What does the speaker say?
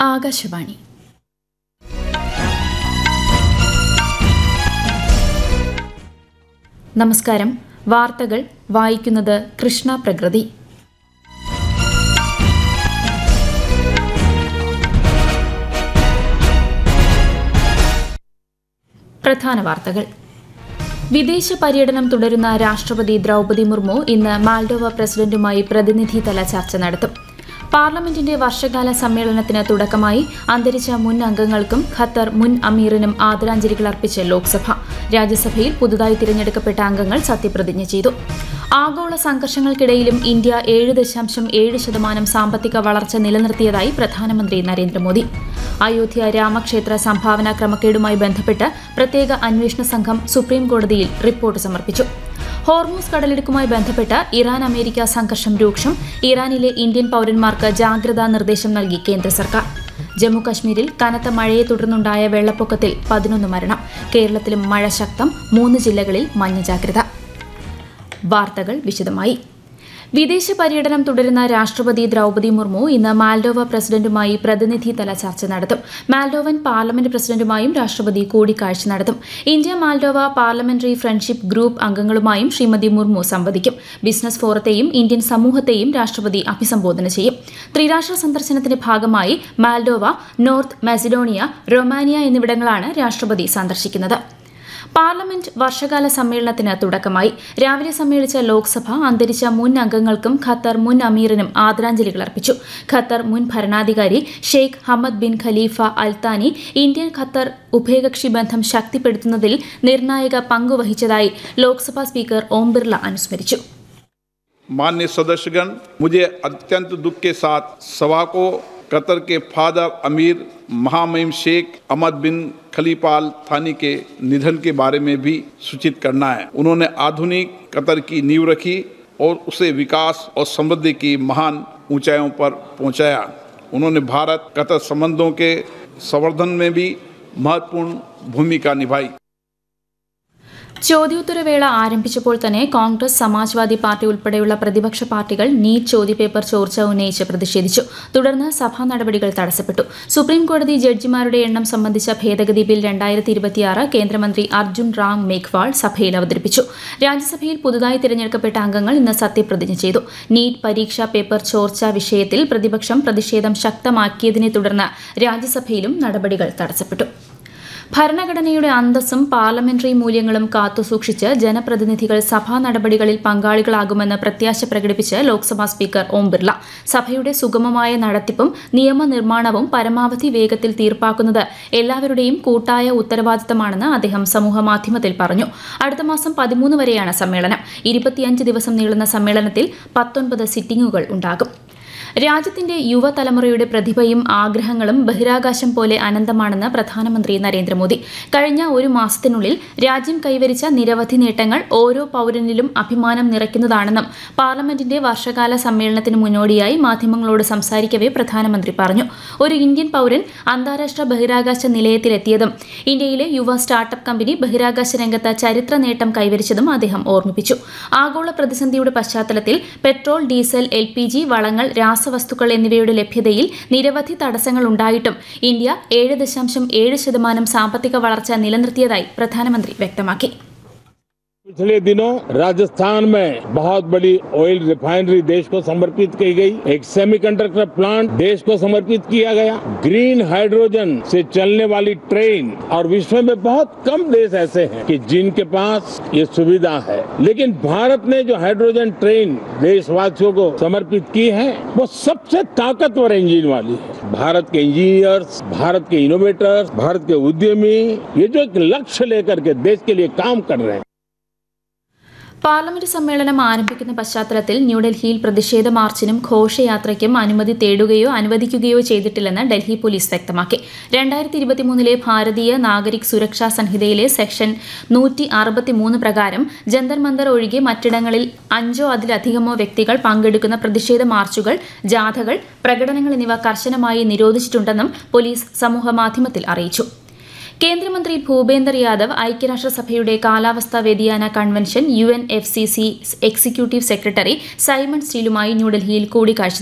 ആകാശവാണി നമസ്കാരം വാർത്തകൾ വായിക്കുന്നത് കൃഷ്ണ പ്രകൃതി പ്രധാന വാർത്തകൾ വിദേശ പര്യടനം തുടരുന്ന രാഷ്ട്രപതി ദ്രൗപദി മുർമു ഇന്ന് മാൽഡോവ പ്രസിഡന്റുമായി പ്രതിനിധിതല ചർച്ച നടത്തും പാർലമെന്റിന്റെ വർഷകാല സമ്മേളനത്തിന് തുടക്കമായി അന്തരിച്ച മുൻ അംഗങ്ങൾക്കും ഖത്തർ മുൻ അമീറിനും ആദരാഞ്ജലികൾ അർപ്പിച്ച് ലോക്സഭ രാജ്യസഭയിൽ പുതുതായി തിരഞ്ഞെടുക്കപ്പെട്ട അംഗങ്ങൾ സത്യപ്രതിജ്ഞ ചെയ്തു ആഗോള സംഘർഷങ്ങൾക്കിടയിലും ഇന്ത്യ ഏഴ് ദശാംശം ഏഴ് ശതമാനം സാമ്പത്തിക വളർച്ച നിലനിർത്തിയതായി പ്രധാനമന്ത്രി നരേന്ദ്രമോദി അയോധ്യ രാമക്ഷേത്ര സംഭാവന ക്രമക്കേടുമായി ബന്ധപ്പെട്ട് പ്രത്യേക അന്വേഷണ സംഘം സുപ്രീം കോടതിയിൽ റിപ്പോർട്ട് സമർപ്പിച്ചു ഹോർമൂസ് കടലിടുക്കുമായി ബന്ധപ്പെട്ട് ഇറാൻ അമേരിക്ക സംഘർഷം രൂക്ഷം ഇറാനിലെ ഇന്ത്യൻ പൌരന്മാർക്ക് ജാഗ്രതാ നിർദ്ദേശം നൽകി കേന്ദ്ര സർക്കാർ ജമ്മു കശ്മീരിൽ കനത്ത മഴയെ തുടർന്നുണ്ടായ വെള്ളപ്പൊക്കത്തിൽ പതിനൊന്ന് മരണം കേരളത്തിലും മഴ ശക്തം മൂന്ന് ജില്ലകളിൽ മഞ്ഞ ജാഗ്രത വാർത്തകൾ വിശദമായി വിദേശ പര്യടനം തുടരുന്ന രാഷ്ട്രപതി ദ്രൗപദി മുർമു ഇന്ന് മാൽഡോവ പ്രസിഡന്റുമായി പ്രതിനിധിതല ചർച്ച നടത്തും മാൽഡോവൻ പാർലമെന്റ് പ്രസിഡന്റുമായും രാഷ്ട്രപതി കൂടിക്കാഴ്ച നടത്തും India Moldova parliamentary friendship group അംഗങ്ങളുമായും ശ്രീമതി മുർമു സംവദിക്കും ബിസിനസ് ഫോറത്തെയും ഇന്ത്യൻ സമൂഹത്തെയും രാഷ്ട്രപതി അഭിസംബോധന ചെയ്യും ത്രിരാഷ്ട്ര സന്ദർശനത്തിന്റെ ഭാഗമായി മാൽഡോവ നോർത്ത് മെസിഡോണിയ റൊമാനിയ എന്നിവിടങ്ങളാണ് രാഷ്ട്രപതി സന്ദർശിക്കുന്നത് പാർലമെന്റ് വർഷകാല സമ്മേളനത്തിന് തുടക്കമായി രാവിലെ സമ്മേളിച്ച ലോക്സഭ അന്തരിച്ച മുൻ അംഗങ്ങൾക്കും ഖത്തർ മുൻ അമീറിനും ആദരാഞ്ജലികൾ അർപ്പിച്ചു ഖത്തർ മുൻ ഭരണാധികാരി Sheikh Hamad bin Khalifa Al Thani Indian Qatar ഉഭയകക്ഷി ബന്ധം ശക്തിപ്പെടുത്തുന്നതിൽ നിർണായക പങ്കുവഹിച്ചതായി ലോക്സഭാ സ്പീക്കർ ഓം ബിർള അനുസ്മരിച്ചു मान्य सदस्यगण मुझे अत्यंत दुख के साथ सभा को कतर के फादर अमीर महामहिम शेख अहमद बिन खलीपाल थानी के निधन के बारे में भी सूचित करना है उन्होंने आधुनिक कतर की नींव रखी और उसे विकास और समृद्धि की महान ऊंचाइयों पर पहुंचाया उन्होंने भारत कतर संबंधों के संवर्धन में भी महत्वपूर्ण भूमिका निभाई ചോദ്യോത്തരവേള ആരംഭിച്ചപ്പോൾ തന്നെ കോൺഗ്രസ് സമാജ്വാദി പാർട്ടി ഉൾപ്പെടെയുള്ള പ്രതിപക്ഷ പാർട്ടികൾ നീറ്റ് ചോദ്യപേപ്പർ ചോർച്ച ഉന്നയിച്ച് പ്രതിഷേധിച്ചു തുടർന്ന് സഭാ നടപടികൾ തടസ്സപ്പെട്ടു സുപ്രീം കോടതി ജഡ്ജിമാരുടെ എണ്ണം സംബന്ധിച്ച ഭേദഗതി ബിൽ രണ്ടായിരത്തി ഇരുപത്തിയാറ് കേന്ദ്രമന്ത്രി അർജുൻ റാം മേഘ്വാൾ സഭയിൽ അവതരിപ്പിച്ചു രാജ്യസഭയിൽ പുതുതായി തിരഞ്ഞെടുക്കപ്പെട്ട അംഗങ്ങൾ ഇന്ന് സത്യപ്രതിജ്ഞ ചെയ്തു നീറ്റ് പരീക്ഷാ പേപ്പർ ചോർച്ച വിഷയത്തിൽ പ്രതിപക്ഷം പ്രതിഷേധം ശക്തമാക്കിയതിനെ തുടർന്ന് രാജ്യസഭയിലും നടപടികൾ തടസ്സപ്പെട്ടു ഭരണഘടനയുടെ അന്തസ്സും പാർലമെന്ററി മൂല്യങ്ങളും കാത്തുസൂക്ഷിച്ച് ജനപ്രതിനിധികൾ സഭാ നടപടികളിൽ പങ്കാളികളാകുമെന്ന് പ്രത്യാശ പ്രകടിപ്പിച്ച് ലോക്സഭാ സ്പീക്കർ ഓം ബിർള സഭയുടെ സുഗമമായ നടത്തിപ്പും നിയമനിർമ്മാണവും പരമാവധി വേഗത്തിൽ തീർപ്പാക്കുന്നത് എല്ലാവരുടെയും കൂട്ടായ ഉത്തരവാദിത്തമാണെന്ന് അദ്ദേഹം സമൂഹമാധ്യമത്തിൽ പറഞ്ഞു അടുത്ത മാസം പതിമൂന്ന് വരെയാണ് സമ്മേളനം ഇരുപത്തിയഞ്ച് ദിവസം നീളുന്ന സമ്മേളനത്തിൽ പത്തൊൻപത് സിറ്റിംഗുകൾ ഉണ്ടാകും രാജ്യത്തിന്റെ യുവതലമുറയുടെ പ്രതിഭയും ആഗ്രഹങ്ങളും ബഹിരാകാശം പോലെ അനന്തമാണെന്ന് പ്രധാനമന്ത്രി നരേന്ദ്രമോദി കഴിഞ്ഞ ഒരു മാസത്തിനുള്ളിൽ രാജ്യം കൈവരിച്ച നിരവധി നേട്ടങ്ങൾ ഓരോ പൌരനിലും അഭിമാനം നിറയ്ക്കുന്നതാണെന്നും പാർലമെന്റിന്റെ വർഷകാല സമ്മേളനത്തിന് മുന്നോടിയായി മാധ്യമങ്ങളോട് സംസാരിക്കവേ പ്രധാനമന്ത്രി പറഞ്ഞു ഒരു ഇന്ത്യൻ പൌരൻ അന്താരാഷ്ട്ര ബഹിരാകാശ നിലയത്തിലെത്തിയതും ഇന്ത്യയിലെ യുവ സ്റ്റാർട്ടപ്പ് കമ്പനി ബഹിരാകാശ രംഗത്ത് ചരിത്ര നേട്ടം കൈവരിച്ചതും അദ്ദേഹം ഓർമ്മിപ്പിച്ചു ആഗോള പ്രതിസന്ധിയുടെ പശ്ചാത്തലത്തിൽ petrol diesel L P G വളങ്ങൾ രാസവസ്തുക്കൾ എന്നിവയുടെ ലഭ്യതയിൽ നിരവധി തടസ്സങ്ങൾ ഉണ്ടായിട്ടും ഇന്ത്യ ഏഴ് ദശാംശം ഏഴ് ശതമാനം സാമ്പത്തിക വളർച്ച നിലനിർത്തിയതായി പ്രധാനമന്ത്രി വ്യക്തമാക്കി पिछले दिनों राजस्थान में बहुत बड़ी ऑयल रिफाइनरी देश को समर्पित की गई एक सेमीकंडक्टर प्लांट देश को समर्पित किया गया ग्रीन हाइड्रोजन से चलने वाली ट्रेन और विश्व में बहुत कम देश ऐसे हैं कि जिनके पास ये सुविधा है लेकिन भारत ने जो हाइड्रोजन ट्रेन देशवासियों को समर्पित की है वो सबसे ताकतवर इंजन वाली है भारत के इंजीनियर्स भारत के इनोवेटर्स भारत के उद्यमी ये जो एक लक्ष्य लेकर के देश के लिए काम कर रहे हैं പാർലമെന്റ് സമ്മേളനം ആരംഭിക്കുന്ന പശ്ചാത്തലത്തിൽ ന്യൂഡൽഹിയിൽ പ്രതിഷേധ മാർച്ചിനും ഘോഷയാത്രയ്ക്കും അനുമതി തേടുകയോ അനുവദിക്കുകയോ ചെയ്തിട്ടില്ലെന്ന് ഡൽഹി പോലീസ് വ്യക്തമാക്കി രണ്ടായിരത്തി ഇരുപത്തിമൂന്നിലെ ഭാരതീയ നാഗരിക് സുരക്ഷാ സംഹിതയിലെ സെക്ഷൻ നൂറ്റി അറുപത്തിമൂന്ന് പ്രകാരം ജന്തർ മന്ദർ ഒഴികെ മറ്റിടങ്ങളിൽ അഞ്ചോ അതിലധികമോ വ്യക്തികൾ പങ്കെടുക്കുന്ന പ്രതിഷേധ മാർച്ചുകൾ ജാഥകൾ പ്രകടനങ്ങൾ എന്നിവ കർശനമായി നിരോധിച്ചിട്ടുണ്ടെന്നും പോലീസ് സമൂഹമാധ്യമത്തിൽ അറിയിച്ചു കേന്ദ്രമന്ത്രി ഭൂപേന്ദർ യാദവ് ഐക്യരാഷ്ട്രസഭയുടെ കാലാവസ്ഥാ വ്യതിയാന convention U N F C C executive secretary Simon സ്റ്റീലുമായി ന്യൂഡൽഹിയിൽ കൂടിക്കാഴ്ച